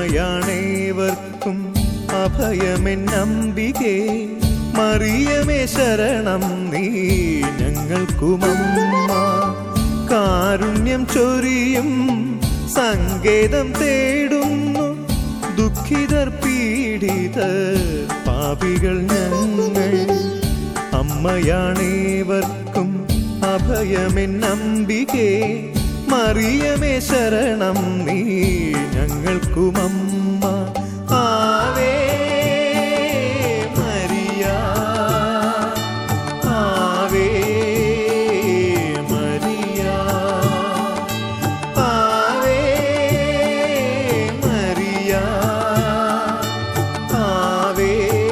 അമ്മയാണേവർക്കും അഭയമെന്നംബികേ മറിയമേ ശരണം നീ ഞങ്ങൾക്കുമമ്മ കാരുണ്യം ചൊരിയും സങ്കേതം തേടുന്നു ദുഃഖിതർ പീഡിതർ പാപികൾ ഞങ്ങൾ അമ്മയാണേവർക്കും അഭയമെന്നംബികേ മറിയമേ ശരണം നീ ഞങ്ങൾക്കുമമ്മ ആവേ മരിയ ആവേ മരിയ ആവേ മരിയ ആവേ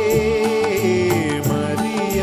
മരിയ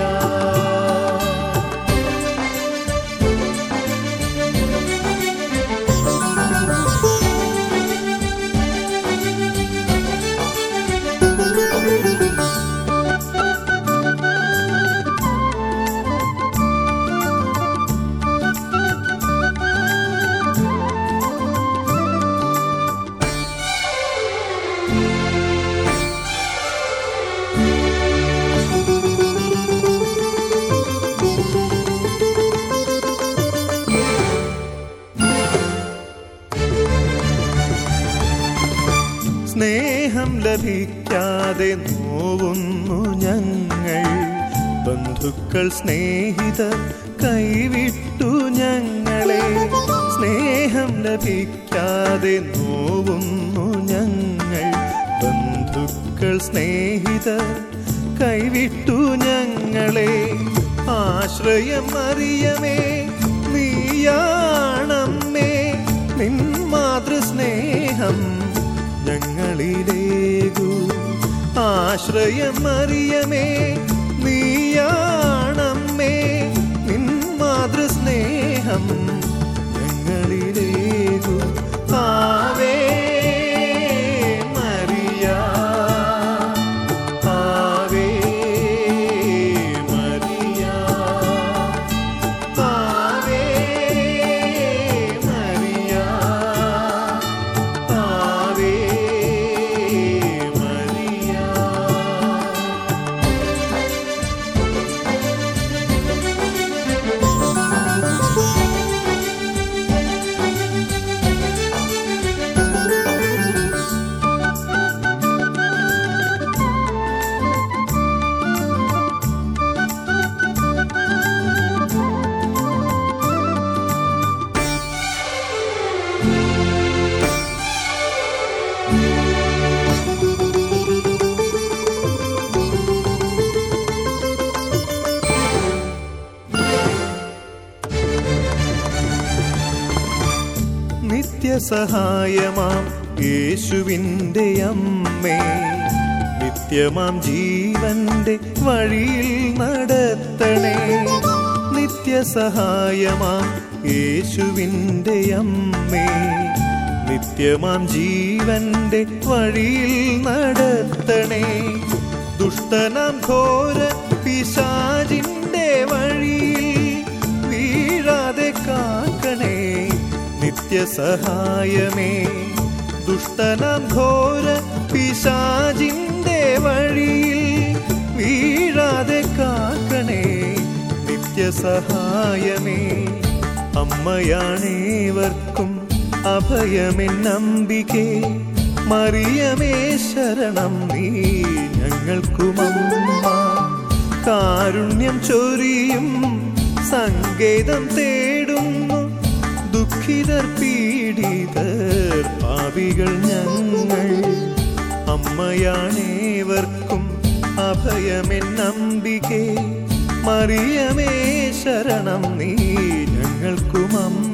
സ്നേഹം ലഭിക്കാതെ നോവുന്നു ഞങ്ങൾ ബന്ധുക്കൾ സ്നേഹിതർ കൈവിട്ടു ഞങ്ങളെ സ്നേഹം ലഭിക്കാതെ നോവുന്നു ഞങ്ങൾ ബന്ധുക്കൾ സ്നേഹിതർ കൈവിട്ടു ഞങ്ങളെ ആശ്രയം അറിയമേ നീയാണമ്മേ നിൻ മാതൃസ്നേഹം ഞങ്ങളിലേകു ആശ്രയം അറിയമേ നീയാണമ്മേ നിൻ മാതൃസ്നേഹം ഞങ്ങളിലേകു ആവേ മരിയ ആവേ മരിയ ആവേ മരിയ ആവേ മരിയ നിത്യസഹായമാം യേശുവിൻ്റെ അമ്മേ നിത്യമാം ജീവന്റെ വഴിയിൽ നടത്തണേ നിത്യസഹായമാം യേശുവിൻ്റെ അമ്മേ നിത്യമാം ജീവന്റെ വഴിയിൽ നടത്തണേ ദുഷ്ടനാം ഘോര പിശാചിന്റെ വഴിയിൽ വീഴാതെ കാക്കണേ നിത്യസഹായമേ ദുഷ്ടനാം ഘോര പിശാചിന്റെ വഴിയിൽ വീഴാതെ കാക്കണേ നിത്യസഹായമേ അമ്മയാണേവർക്കും അഭയമെന്നംബികേ മറിയമേ ശരണം നീ ഞങ്ങൾക്കുമമ്മ കാരുണ്യം ചൊരിയും സങ്കേതം തേടുന്നു ദുഃഖിതർ പീഡിതർ പാപികൾ ഞങ്ങൾ അമ്മയാണേവർക്കും അഭയമെന്നംബികേ മറിയമേ ശരണം നീ ഞങ്ങൾക്കുമമ്മ